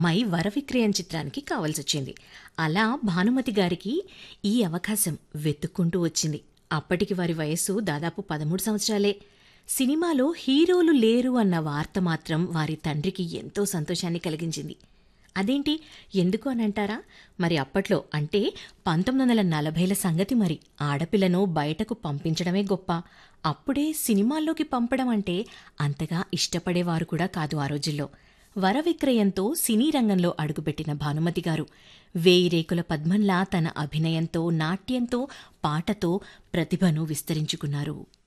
my వరవిక్రయం చిత్రానికి కావాల్సొచ్చింది అలా భానుమతి గారికి ఈ అవకాశం వెతుక్కుంటూ వచ్చింది అప్పటికి వారి వయస్సు దాదాపు పదమూడు సంవత్సరాలే సినిమాలో హీరోలు లేరు అన్న వార్త మాత్రం వారి తండ్రికి ఎంతో సంతోషాన్ని కలిగించింది అదేంటి ఎందుకు అని అంటారా మరి అప్పట్లో అంటే పంతొమ్మిది వందల నలభైల సంగతి మరి ఆడపిల్లను బయటకు పంపించడమే గొప్ప అప్పుడే సినిమాల్లోకి పంపడం అంటే అంతగా ఇష్టపడేవారు కూడా కాదు ఆ రోజుల్లో వరవిక్రయంతో సినీ రంగంలో అడుగుపెట్టిన భానుమతి గారు వేయి రేకుల పద్మంలా తన అభినయంతో నాట్యంతో పాటతో ప్రతిభను విస్తరించుకున్నారు